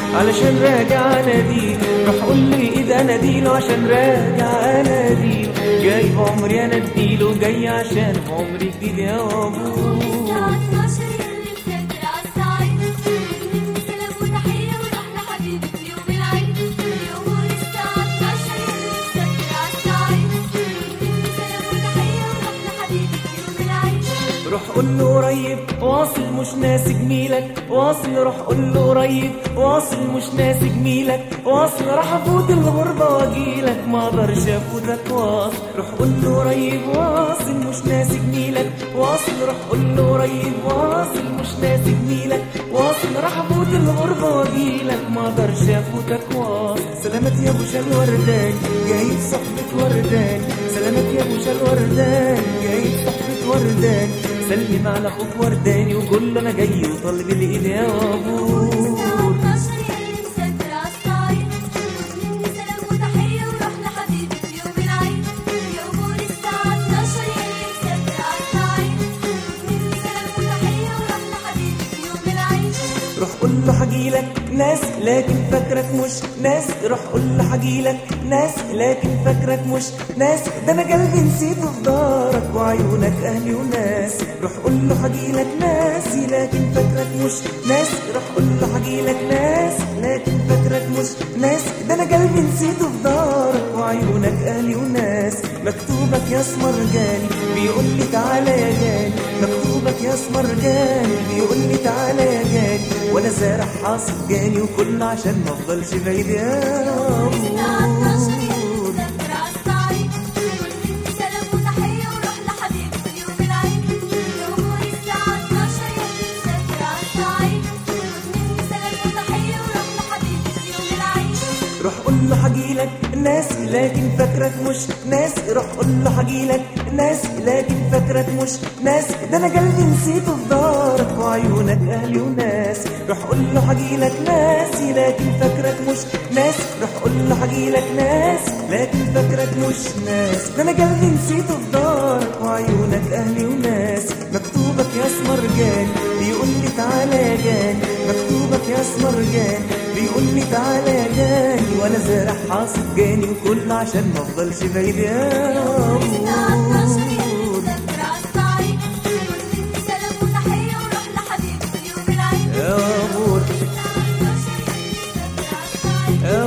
علشان راجع اناديله روح قول لي اذا اناديله عشان راجع اناديله جاي في عمري انا اديله جاي عشان في عمري جديد يا ابوه الساعة 12 يلي مسافر عالصعيد مني سلام وتحية وروح لحبيبك يوم العيد الأمور الساعة 12 يلي مسافر عالصعيد مني سلام وتحية وروح لحبيبك يوم العيد روح قول له قريب واصل مش ناسي جميلك واصل روح قول له قريب واصل مش ناسي جميلك واصل راح افوت الغربه واجيلك ما اقدرش افوتك واصل روح قول له قريب واصل مش ناسي جميلك واصل روح قول له قريب واصل مش ناسي جميلك واصل راح افوت الغربه واجيلك ما اقدرش افوتك واصل سلامات يا ابو شال وردان جاي صحبة وردان سلامات يا ابو شال وردان جاي صحبة وردان سلم على اخوك ورداني وقول له انا جاي وطالب الايد يا ابوه الساعة 12 يلي مسافر عالصعيد مني سلام وتحية وروح لحبيبك يوم العيد الأمور الساعة 12 يلي مسافر عالصعيد مني سلام وتحية وروح لحبيبك يوم العيد روح قول له حجيلك ناس لكن فاكرك مش ناس روح قول له حجيلك ناس لكن فاكرك مش ناس ده انا قلبي نسيته في دارك وعيونك اهلي وناس روح قول له حجيلك ناسي لكن فاكرك مش ناس روح قول له حجيلك ناس لكن فاكرك مش ناس ده انا قلبي نسيته في دارك وعيونك اهلي وناس مكتوبك يا اسمر جاني بيقول لي تعالى يا جاني مكتوبك يا اسمر جاني بيقول لي تعالى يا جاني وانا زارع حاصل جاني وكل عشان ما افضلش بعيد يا الساعة 12 يلي أبوه. مسافر عالصعيد مني سلام وتحية وروح لحبيبك يوم العيد الأمور الساعة 12 يلي مسافر عالصعيد مني سلام وتحية وروح لحبيبك يوم العيد روح قول له حجيلك ناس لكن فاكرك مش ناس روح قول له حجيلك ناس لكن فاكرك مش ناس ده انا قلبي نسيته في دارك وعيونك اهلي وناس روح قول له حجيلك ناسي لكن فاكرك مش ناس روح قول له حجيلك ناس لكن فاكرك مش ناس ده انا قلبي نسيته في دارك وعيونك اهلي وناس مكتوبك يا اسمر جاني بيقول لي تعالى يا جاني مكتوبك يا اسمر جاني بيقول لي تعالى يا جاني وانا زارع حاصد جاني وكل عشان ما افضلش بعيد يا الساعة 12 يلي أبوه. مسافر عالصعيد مني سلام وتحية وروح لحبيبك يوم العيد يا أبوه الساعة 12 يلي مسافر عالصعيد يا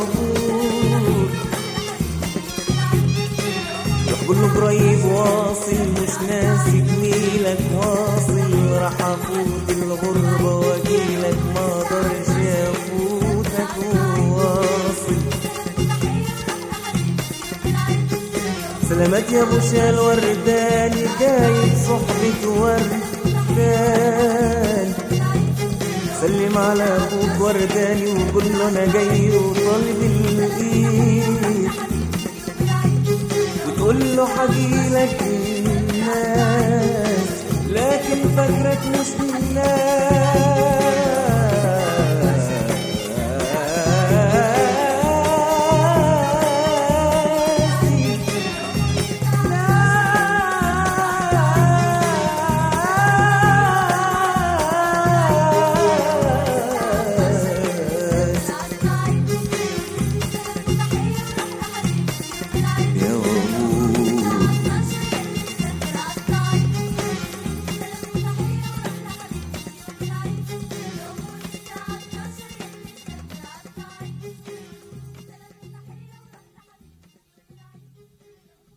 أبوه روح قول له قريب واصل مش ناسي جميلك واصل راح افوت الغربة واجيلك ما اقدرش افوتك واصل سلامات يا ابو شال ورداني جايب صحبة وردان سلم على ابوك ورداني وقول له انا جاي وطالب الايد وتقول له حجيلك الناس لكن فاكرك مش الناس